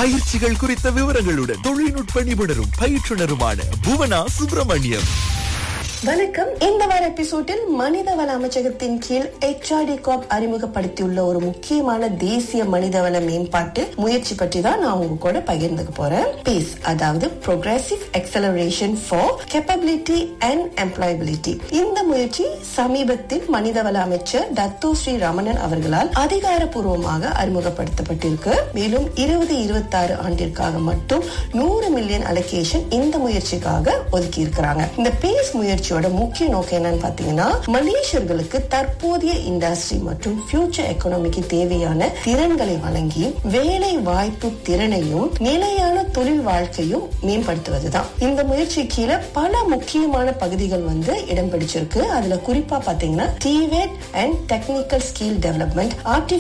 பயிற்சிகள் குறித்த விவரங்களுடன் தொழில்நுட்ப நிபுணரும் பயிற்றுனருமான புவனா சுப்பிரமணியம் வணக்கம் இந்த வார எபிசோடில் மனிதவள அமைச்சகத்தின் கீழ் ஹெச்ஆர்டி காப் அறிமுகப்படுத்தியுள்ள ஒரு முக்கியமான தேசிய மனிதவள மேம்பாட்டு முயற்சி பற்றி தான் நான் உங்க கூட பகிர்ந்துக்க போறேன் பீஸ் அதாவது progressive acceleration for capability and employability இந்த முயற்சி சமீபத்தில் மனிதவள அமைச்சர் தத்து ஸ்ரீ ரமணன் அவர்களால் அதிகாரப்பூர்வமாக அறிமுகப்படுத்தப்பட்டிருக்கு மேலும் இருபது இருபத்தி ஆறு ஆண்டிற்காக மட்டும் நூறு மில்லியன் அலோகேஷன் இந்த முயற்சிக்காக ஒதுக்கி இருக்கிறாங்க இந்த பேஸ் முயற்சியோட முக்கிய நோக்கம் என்னன்னு பாத்தீங்கன்னா மலேசியர்களுக்கு தற்போதைய இண்டஸ்ட்ரி மற்றும் ஃபியூச்சர் எக்கனாமிக்கு தேவையான திறன்களை வழங்கி வேலை வாய்ப்பு திறனையும் நிலையான தொழில் வாழ்க்கையும் மேம்படுத்துவதுதான் இந்த முயற்சி கீழே பல முக்கியமான பகுதிகள் வந்து இடம் பிடிச்சிருக்கு அதுல குறிப்பா பாத்தீங்கன்னா டிவேட் அண்ட் டெக்னிக்கல் ஸ்கில் டெவலப்மெண்ட்